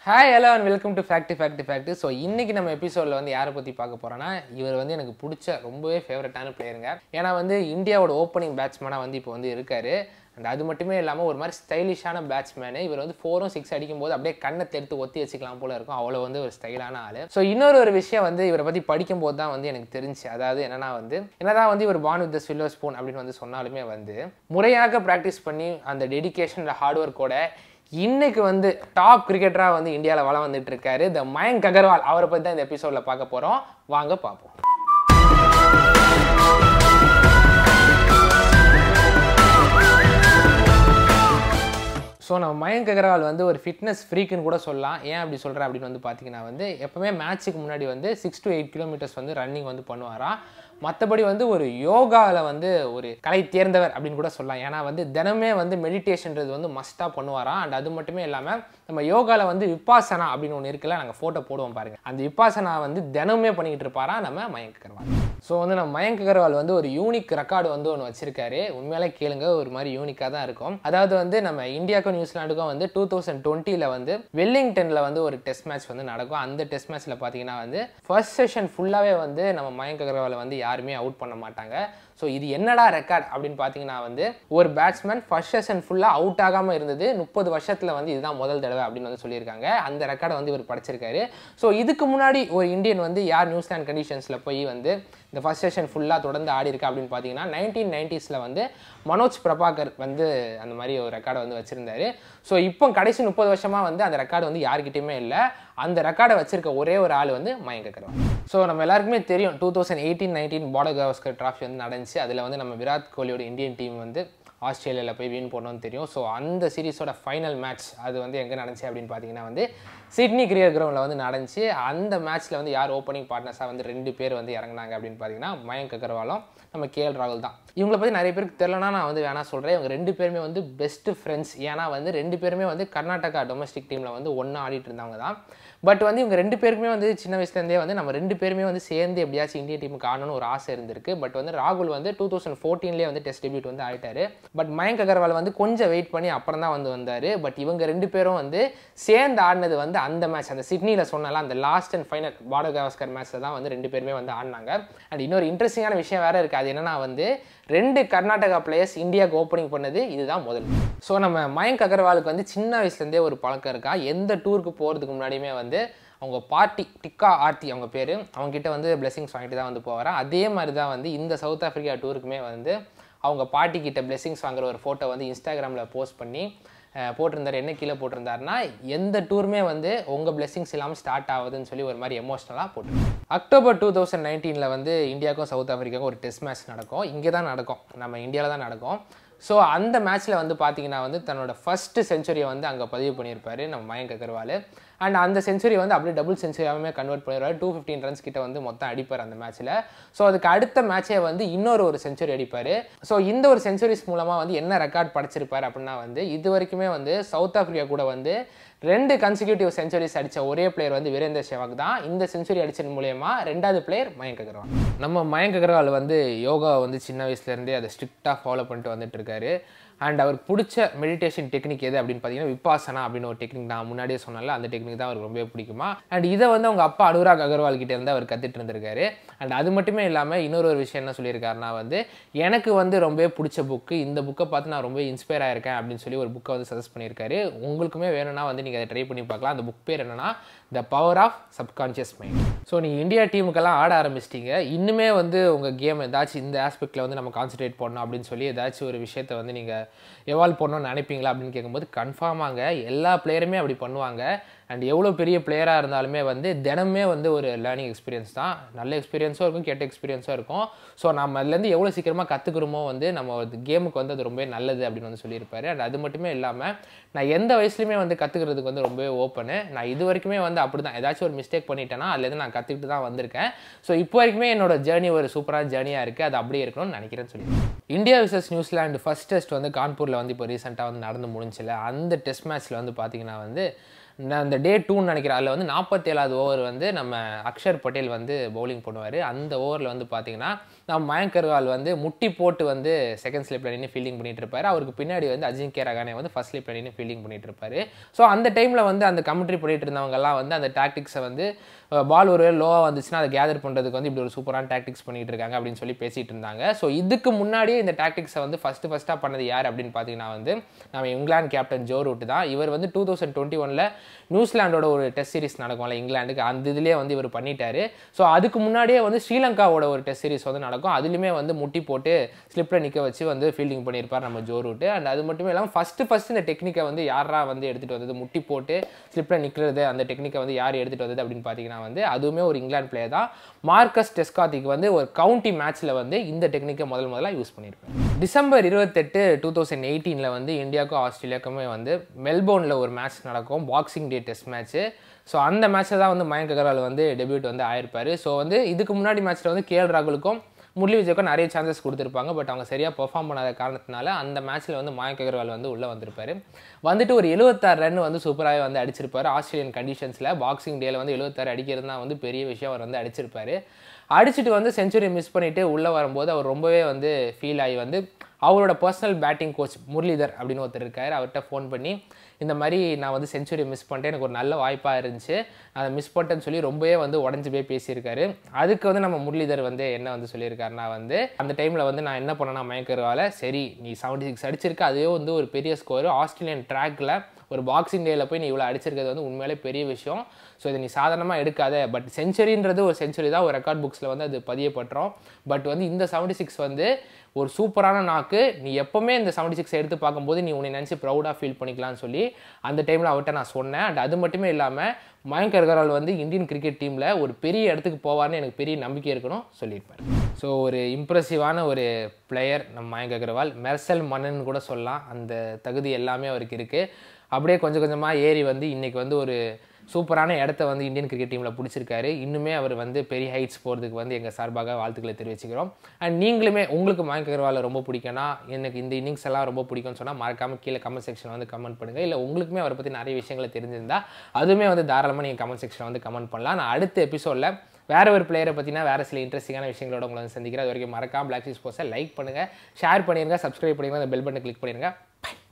Hi hello and welcome to fact fact fact so இன்னைக்கு நம்ம எபிசோடில் வந்து யாரை பற்றி பார்க்க போகிறோன்னா இவர் வந்து எனக்கு பிடிச்ச ரொம்பவே ஃபேவரட்டான பிளேயருங்க ஏன்னா வந்து இந்தியாவோட ஓப்பனிங் பேட்ஸ்மேனாக வந்து இப்போ வந்து இருக்காரு அண்ட் அது மட்டுமே இல்லாமல் ஒரு மாதிரி ஸ்டைலிஷான பேட்ஸ்மேனு இவர் வந்து ஃபோரும் சிக்ஸ் அடிக்கும்போது அப்படியே கண்ணை தெடுத்து ஒத்தி வச்சுக்கலாம் போல இருக்கும் அவ்வளோ வந்து ஒரு ஸ்டைலான ஆள் ஸோ இன்னொரு ஒரு விஷயம் வந்து இவரை பற்றி படிக்கும்போது தான் வந்து எனக்கு தெரிஞ்சு அதாவது என்னன்னா வந்து என்னதான் வந்து இவர் born with the silver spoon அப்படின்னு வந்து சொன்னாலுமே வந்து முறையாக ப்ராக்டிஸ் பண்ணி அந்த டெடிகேஷன் ஹார்ட் ஒர்க்கோட இன்னைக்கு வந்து டாப் கிரிக்கெட்டராக வந்து இந்தியாவில் வளம் வந்துட்டு இருக்காரு த மயங்க் அகர்வால் அவரை பற்றி தான் இந்த எபிசோடில் பார்க்க போகிறோம் வாங்க பார்ப்போம் ஸோ நம்ம மயங்க் அகர்வால் வந்து ஒரு ஃபிட்னஸ் ஃப்ரீக்குன்னு கூட சொல்லலாம் ஏன் அப்படி சொல்கிறேன் அப்படின்னு வந்து பார்த்தீங்கன்னா வந்து எப்போவுமே மேட்ச்சுக்கு முன்னாடி வந்து சிக்ஸ் டு எயிட் கிலோமீட்டர்ஸ் வந்து ரன்னிங் வந்து பண்ணுவாராம் மற்றபடி வந்து ஒரு யோகாவில் வந்து ஒரு கலை தேர்ந்தவர் அப்படின்னு கூட சொல்லலாம் ஏன்னா வந்து தினமே வந்து மெடிடேஷன்றது வந்து மஸ்ட்டாக பண்ணுவாராம் அண்ட் அது மட்டுமே இல்லாமல் நம்ம யோகாவில் வந்து விப்பாசனா அப்படின்னு ஒன்று இருக்குல்ல நாங்கள் ஃபோட்டோ போடுவோம் பாருங்கள் அந்த விப்பாசனா வந்து தினமே பண்ணிக்கிட்டு இருப்பாரா நம்ம மயங்க் அகர்வால் ஸோ வந்து நம்ம மயங்க் அகர்வால் வந்து ஒரு யூனிக் ரெக்கார்டு வந்து ஒன்று வச்சிருக்காரு உண்மையிலே கேளுங்க ஒரு மாதிரி யூனிக்காக தான் இருக்கும் அதாவது வந்து நம்ம இந்தியாவுக்கும் நியூசிலாண்டுக்கும் வந்து டூ தௌசண்ட் டுவெண்ட்டியில் வந்து வெல்லிங்டனில் வந்து ஒரு டெஸ்ட் மேட்ச் வந்து நடக்கும் அந்த டெஸ்ட் மேட்ச்சில் பார்த்தீங்கன்னா வந்து ஃபர்ஸ்ட் செஷன் ஃபுல்லாகவே வந்து நம்ம மயங்க் அகர்வாலை வந்து யாருமே அவுட் பண்ண மாட்டாங்க ஸோ இது என்னடா ரெக்கார்ட் அப்படின்னு பார்த்தீங்கன்னா வந்து ஒரு பேட்ஸ்மேன் ஃபர்ஸ்ட் செஷன் ஃபுல்லாக அவுட் ஆகாமல் இருந்தது முப்பது வருஷத்தில் வந்து இதுதான் முதல் தடவை அப்படின்னு வந்து சொல்லியிருக்காங்க அந்த ரெக்கார்டை வந்து இவர் படிச்சிருக்காரு ஸோ இதுக்கு முன்னாடி ஒரு இந்தியன் வந்து யார் நியூசிலாந்து கண்டிஷன்ஸில் போய் வந்து இந்த ஃபர்ஸ்ட் செஷன் ஃபுல்லாக தொடர்ந்து ஆடி இருக்கா அப்படின்னு பார்த்தீங்கன்னா நைன்டீன் நைன்டிஸில் வந்து மனோஜ் பிரபாகர் வந்து அந்த மாதிரி ஒரு ரெக்கார்டை வந்து வச்சுருந்தாரு ஸோ இப்போ கடைசி முப்பது வருஷமாக வந்து அந்த ரெக்கார்டு வந்து யார்கிட்டையுமே இல்லை அந்த ரெக்கார்டை வச்சிருக்க ஒரே ஒரு ஆள் வந்து மயங்க அகர்வால் ஸோ நம்ம எல்லாருக்குமே தெரியும் two thousand eighteen nineteen Border Gavaskar trophy வந்து நடந்துச்சு அதில் வந்து நம்ம விராட் கோலியோட இந்தியன் டீம் வந்து ஆஸ்திரேலியாவில் போய் வின் பண்ணோன்னு தெரியும் ஸோ அந்த சீரிஸோட ஃபைனல் மேட்ச் அது வந்து எங்கே நடந்துச்சு அப்படின்னு பார்த்தீங்கன்னா வந்து சிட்னி கிரியர் கிரவுண்டில் வந்து நடந்துச்சு அந்த மேட்ச்சில் வந்து யார் ஓப்பனிங் பார்ட்னர்ஸாக வந்து ரெண்டு பேர் வந்து இறங்கினாங்க அப்படின்னு பார்த்தீங்கன்னா மயங்க் அகர்வாலும் நம்ம கேஎல் ராகுல் தான் இவங்களை பற்றி நிறைய பேருக்கு தெரியலனா நான் வந்து வேணா சொல்கிறேன் இவங்க ரெண்டு பேருமே வந்து பெஸ்ட் ஃப்ரெண்ட்ஸ் ஏன்னா வந்து ரெண்டு பேருமே வந்து கர்நாடகா டொமஸ்டிக் டீமில் வந்து ஒன்றா ஆடிட்டு இருந்தவங்க தான் பட் வந்து இவங்க ரெண்டு பேருக்குமே வந்து சின்ன வயசுலேருந்தே வந்து நம்ம ரெண்டு பேருமே வந்து சேர்ந்து எப்படியாச்சும் இந்தியன் டீமுக்கு ஆடணும்னு ஒரு ஆசை இருந்திருக்கு பட் வந்து ராகுல் வந்து டூ தௌசண்ட் ஃபோர்டீன்லேயே வந்து டெஸ்ட் டெபியூட் வந்து ஆயிட்டாரு பட் மயங்க் அகர்வால் வந்து கொஞ்சம் வெயிட் பண்ணி அப்புறம் தான் வந்து வந்தார் பட் இவங்க ரெண்டு பேரும் வந்து சேர்ந்து ஆடினது வந்து அந்த மேட்ச் அந்த சிட்னியில் சொன்னால அந்த last and final Border Gavaskar மேட்ச்சில் தான் வந்து ரெண்டு பேருமே வந்து ஆடினாங்க அண்ட் இன்னொரு இன்ட்ரெஸ்டிங்கான விஷயம் வேறு இருக்குது அது என்னன்னா வந்து ரெண்டு கர்நாடகா பிளேயர்ஸ் இந்தியாவுக்கு ஓப்பனிங் பண்ணது இதுதான் முதல் ஸோ நம்ம மயங்க் அகர்வாலுக்கு வந்து சின்ன வயசுலேருந்தே ஒரு பழக்கம் இருக்கா எந்த டூருக்கு போகிறதுக்கு முன்னாடியுமே வந்து அவங்க பார்ட்டி டிக்கா ஆர்த்தி அவங்க பேர் அவங்ககிட்ட வந்து பிளெஸிங்ஸ் வாங்கிட்டு தான் வந்து போவாரா அதே மாதிரி தான் வந்து இந்த சவுத் ஆஃப்ரிக்கா டூருக்குமே வந்து அவங்க பாட்டி கிட்ட பிளெஸிங்ஸ் வாங்குற ஒரு ஃபோட்டோ வந்து இன்ஸ்டாகிராமில் போஸ்ட் பண்ணி போட்டிருந்தார் என்ன கீழே போட்டிருந்தாருன்னா எந்த டூருமே வந்து உங்கள் பிளெஸிங்ஸ் இல்லாமல் ஸ்டார்ட் ஆகுதுன்னு சொல்லி ஒரு மாதிரி எமோஷ்னலாக போட்டு அக்டோபர் டூ தௌசண்ட் நைன்டீனில் வந்து இந்தியாவுக்கும் சவுத் ஆஃப்ரிக்காவுக்கும் ஒரு டெஸ்ட் மேட்ச் நடக்கும் இங்கே தான் நடக்கும் நம்ம இந்தியாவில் தான் நடக்கும் ஸோ அந்த மேட்ச்சில் வந்து பார்த்தீங்கன்னா வந்து தன்னோட ஃபஸ்ட்டு செஞ்சுரியை வந்து அங்கே பதிவு பண்ணியிருப்பார் நம்ம மயங்க் அகர்வால் அண்ட் அந்த செஞ்சுரி வந்து அப்படியே டபுள் செஞ்சுரியாகவே கன்வெர்ட் பண்ணிடுவார் டூ ஃபிஃப்டீன் ரன்ஸ் கிட்ட வந்து மொத்தம் அடிப்பார் அந்த மேட்ச்சில் ஸோ அதுக்கு அடுத்த மேட்சே வந்து இன்னொரு ஒரு செஞ்சுரி அடிப்பார் ஸோ இந்த ஒரு செஞ்சுரிஸ் மூலமாக வந்து என்ன ரெக்கார்ட் படைச்சிருப்பார் அப்படின்னா வந்து இது வரைக்குமே வந்து சவுத் ஆஃப்ரிக்கா கூட வந்து ரெண்டு கன்சிக்யூட்டிவ் செஞ்சுரிஸ் அடித்த ஒரே பிளேயர் வந்து வீரேந்தர் சேவாக் தான் இந்த செஞ்சுரி அடிச்சது மூலயமா ரெண்டாவது பிளேயர் மயங்க் அகர்வால் நம்ம மயங்க் அகர்வால் வந்து யோகா வந்து சின்ன வயசுலேருந்தே அதை ஸ்ட்ரிக்டாக ஃபாலோ பண்ணிட்டு வந்துட்டு இருக்காரு அண்ட் அவருக்கு பிடிச்ச மெடிடேஷன் டெக்னிக் எது அப்படின்னு பார்த்தீங்கன்னா விப்பாசனா அப்படின்னு ஒரு டெக்னிக் நான் முன்னாடியே சொன்னல அந்த டெக்னிக் தான் அவருக்கு ரொம்பவே பிடிக்குமா அண்ட் இதை வந்து அவங்க அப்பா அனுராக் அகர்வால் கிட்டே இருந்து அவர் கற்றுட்டு இருந்திருக்காரு அண்ட் அது மட்டுமே இல்லாமல் இன்னொரு ஒரு விஷயம் என்ன சொல்லியிருக்காருன்னா வந்து எனக்கு வந்து ரொம்பவே பிடிச்ச புக்கு இந்த புக்கை பார்த்து நான் ரொம்ப இன்ஸ்பயர் ஆயிருக்கேன் அப்படின்னு சொல்லி ஒரு புக்கை வந்து சஜஸ்ட் பண்ணியிருக்காரு உங்களுக்குமே வேணும்னா வந்து நீங்கள் அதை ட்ரை பண்ணி பார்க்கலாம் அந்த புக் பேர் என்னன்னா the power of subconscious mind so நீங்கள் இந்தியா டீமுக்கெல்லாம் ஆட ஆரம்பிச்சிட்டிங்க இன்னுமே வந்து உங்கள் கேம் ஏதாச்சும் இந்த ஆஸ்பெக்டில் வந்து நம்ம கான்சன்ட்ரேட் பண்ணணும் அப்படின்னு சொல்லி ஏதாச்சும் ஒரு விஷயத்தை வந்து நீங்கள் எவால்வ் பண்ணணும்னு நினைப்பீங்களா அப்படின்னு கேட்கும்போது கன்ஃபார்மாங்க எல்லா பிளேயருமே அப்படி பண்ணுவாங்க அண்ட் எவ்வளோ பெரிய பிளேயராக இருந்தாலுமே வந்து தினமே வந்து ஒரு லேர்னிங் எக்ஸ்பீரியன்ஸ் தான் நல்ல எக்ஸ்பீரியன்ஸும் இருக்கும் கெட்ட எக்ஸ்பீரியன்ஸும் இருக்கும் ஸோ நம்ம அதுலேருந்து எவ்வளோ சீக்கிரமாக கற்றுக்குறோமோ வந்து நம்ம கேமுக்கு வந்து அது ரொம்பவே நல்லது அப்படின்னு வந்து சொல்லியிருப்பாரு அண்ட் அது மட்டுமே இல்லாமல் நான் எந்த வயசுலையுமே வந்து கற்றுக்கிறதுக்கு வந்து ரொம்பவே ஓப்பனு நான் இது வரைக்குமே வந்து அப்படி தான் ஏதாச்சும் ஒரு மிஸ்டேக் பண்ணிட்டேன்னா அதுலேருந்து நான் கற்றுக்கிட்டு தான் வந்திருக்கேன் ஸோ இப்போ வரைக்குமே என்னோட ஜேர்னி ஒரு சூப்பரான ஜேர்னியாக இருக்குது அது அப்படியே இருக்கணும்னு நினைக்கிறேன்னு சொல்லி India versus New Zealand first test வந்து கான்பூரில் வந்து இப்போ ரீசெண்டாக வந்து நடந்து முடிஞ்சில்ல அந்த டெஸ்ட் மேட்ச்சில் வந்து பார்த்தீங்கன்னா வந்து நான் அந்த டே டூன்னு நினைக்கிறேன் அதில் வந்து நாற்பத்தேழாவது ஓவர் வந்து நம்ம அக்ஷர் பட்டேல் வந்து பவுலிங் பண்ணுவார் அந்த ஓவரில் வந்து பார்த்தீங்கன்னா நம்ம மயங்க் அகர்வால் வந்து முட்டி போட்டு வந்து செகண்ட் ஸ்லிப்பில் நின்று ஃபீல்டிங் பண்ணிட்டு இருப்பாரு அவருக்கு பின்னாடி வந்து அஜிங்கே ரகானே வந்து ஃபர்ஸ்ட் ஸ்லிப்பில் நின்று ஃபீல்டிங் பண்ணிட்டு இருப்பாரு ஸோ அந்த டைமில் வந்து அந்த கமெண்ட்ரி பண்ணிட்டு இருந்தவங்கலாம் வந்து அந்த டாக்டிக்ஸை வந்து பால் ஒரு லோவாக வந்துச்சுன்னா அதை கேதர் பண்ணுறதுக்கு வந்து இப்படி ஒரு சூப்பரான டாக்டிக்ஸ் பண்ணிட்டு இருக்காங்க அப்படின்னு சொல்லி பேசிட்டு இருந்தாங்க ஸோ இதுக்கு முன்னாடியே இந்த டாக்டிக்ஸை வந்து ஃபஸ்ட்டு ஃபஸ்ட்டாக பண்ணது யார் அப்படின்னு பார்த்தீங்கன்னா வந்து நம்ம இங்கிலாந்து கேப்டன் ஜோ ரூட் தான் இவர் வந்து டூ தௌசண்ட் டுவெண்ட்டி ஒனில் நியூசிலாண்டோட ஒரு டெஸ்ட் சீரிஸ் நடக்கும்ல இங்கிலாந்துக்கு அந்த இதுலேயே வந்து இவர் பண்ணிட்டாரு ஸோ அதுக்கு முன்னாடியே வந்து ஸ்ரீலங்காவோட ஒரு டெஸ்ட் சீரிஸ் வந்து நடக்கும் அதுலேயுமே வந்து முட்டி போட்டு ஸ்லிப்பில் நிற்க வச்சு வந்து ஃபீல்டிங் பண்ணியிருப்பார் நம்ம ஜோ ரூட் அண்ட் அது மட்டும் இல்லாமல் ஃபஸ்ட்டு ஃபஸ்ட்டு இந்த டெக்னிக்கை வந்து யாரா வந்து எடுத்துகிட்டு வந்தது முட்டி போட்டு ஸ்லிப்பில் நிற்கிறது அந்த டெக்னிக்கை வந்து யார் எடுத்துகிட்டு வந்தது அப்படின்னு பார்த்தீங்கன்னா வந்து அதுவுமே ஒரு இங்கிலாந்து பிளேயர் தான் மார்க்கஸ் டெஸ்காத்திக்கு வந்து ஒரு கவுண்டி மேட்ச்சில் வந்து இந்த டெக்னிக்கை முதல் முதலாக யூஸ் பண்ணியிருப்பார் டிசம்பர் இருபத்தெட்டு டூ தௌசண்ட் எயிட்டீனில் வந்து இந்தியாவுக்கும் ஆஸ்திரேலியாவுக்குமே வந்து மெல்போர்னில் ஒரு மேட்ச் நடக்கும் Boxing Day test match so அந்த மேட்ச்சில் தான் வந்து மயங்க் அகர்வால் வந்து டெபியூட் வந்து ஆயிருப்பார் ஸோ வந்து இதுக்கு முன்னாடி மேட்ச்சில் வந்து கேஎல் ராகுலுக்கும் முரளி விஜய்க்கும் நிறைய சான்சஸ் கொடுத்துருப்பாங்க பட் அவங்க சரியாக பெர்ஃபார்ம் பண்ணாத காரணத்தினால அந்த மேட்ச்சில் வந்து மயங்க் அகர்வால் வந்து உள்ளே வந்திருப்பாரு வந்துட்டு ஒரு எழுபத்தாறு ரன் வந்து சூப்பராகவே வந்து அடிச்சிருப்பாரு ஆஸ்திரேலியன் கண்டிஷன்ஸில் பாக்ஸிங் டேல வந்து எழுபத்தாறு அடிக்கிறது தான் வந்து பெரிய விஷயம் அவர் வந்து அடிச்சிருப்பாரு அடிச்சுட்டு வந்து செஞ்சுரி மிஸ் பண்ணிவிட்டு உள்ளே வரும்போது அவர் ரொம்பவே வந்து ஃபீல் ஆகி வந்து அவரோட பர்சனல் பேட்டிங் கோச் முரளிதர் அப்படின்னு ஒருத்தர் இருக்கார் அவர்கிட்ட ஃபோன் பண்ணி இந்த மாதிரி நான் வந்து செஞ்சுரி மிஸ் பண்ணிட்டேன் எனக்கு ஒரு நல்ல வாய்ப்பாக இருந்துச்சு அதை மிஸ் பண்ணிட்டேன்னு சொல்லி ரொம்பவே வந்து உடஞ்சி போய் பேசியிருக்காரு அதுக்கு வந்து நம்ம முரளிதர் வந்து என்ன வந்து சொல்லியிருக்காருன்னா வந்து அந்த டைமில் வந்து நான் என்ன பண்ணேன்னா மயக்கருவால சரி நீ செவன்டி சிக்ஸ் அடிச்சிருக்க அதுவே வந்து ஒரு பெரிய ஸ்கோர் ஆஸ்திரேலியன் ட்ராக்கில் ஒரு பாக்ஸிங் டேயில் போய் நீ இவ்வளோ அடிச்சிருக்கிறது வந்து உண்மையிலே பெரிய விஷயம் ஸோ இதை நீ சாதாரணமாக எடுக்காத பட் செஞ்சுரின்றது ஒரு செஞ்சுரி தான் ஒரு ரெக்கார்ட் புக்ஸில் வந்து அது பதியப்பட்டுரும் பட் வந்து இந்த செவன்டி சிக்ஸ் வந்து ஒரு சூப்பரான நாக்கு நீ எப்போவுமே இந்த செவன்டி சிக்ஸ் எடுத்து பார்க்கும்போது நீ உன்னை நினச்சி ப்ரௌடாக ஃபீல் பண்ணிக்கலாம்னு சொல்லி அந்த டைமில் அவர்கிட்ட நான் சொன்னேன் அண்ட் அது மட்டுமே இல்லாமல் மயங்க் அகர்வால் வந்து இந்தியன் கிரிக்கெட் டீமில் ஒரு பெரிய இடத்துக்கு போவார்னு எனக்கு பெரிய நம்பிக்கை இருக்கணும் சொல்லியிருப்பார் ஸோ ஒரு இம்ப்ரெசிவான ஒரு பிளேயர் நம்ம மயங்க் அகர்வால் மெர்சல் மன்னன் கூட சொல்லலாம் அந்த தகுதி எல்லாமே அவருக்கு இருக்குது அப்படியே கொஞ்சம் கொஞ்சமாக ஏறி வந்து இன்றைக்கி வந்து ஒரு சூப்பரான இடத்த வந்து இந்தியன் கிரிக்கெட் டீமில் பிடிச்சிருக்காரு இன்னுமே அவர் வந்து பெரிய ஹைட்ஸ் போகிறதுக்கு வந்து எங்கள் சார்பாக வாழ்த்துக்களை தெரிவிச்சுக்கிறோம் அண்ட் நீங்களுமே உங்களுக்கு மயங்க் அகர்வாலை ரொம்ப பிடிக்கும்னா எனக்கு இந்த இன்னிங்ஸ் எல்லாம் ரொம்ப பிடிக்கும்னு சொன்னால் மறக்காமல் கீழே கமெண்ட் செக்ஷன் வந்து கமெண்ட் பண்ணுங்கள் இல்லை உங்களுக்குமே அவரை பற்றி நிறைய விஷயங்களை தெரிஞ்சிருந்தா அதுவுமே வந்து தாராளமாக நீங்கள் கமெண்ட் செக்ஷனில் வந்து கமெண்ட் பண்ணலாம் நான் அடுத்த எபிசோடில் வேற ஒரு பிளேயரை பற்றினா வேறு சில இன்ட்ரெஸ்டிங்கான விஷயங்களோட உங்களை வந்து சந்திக்கிறேன் அது வரைக்கும் மறக்காம பிளாக் சீஸ் போஸை லைக் பண்ணுங்கள் ஷேர் பண்ணிடுங்க சப்ஸ்கிரைப் பண்ணிடுங்க அந்த பெல் பட்டனை கிளிக் பண்ணிடுங்க Bye.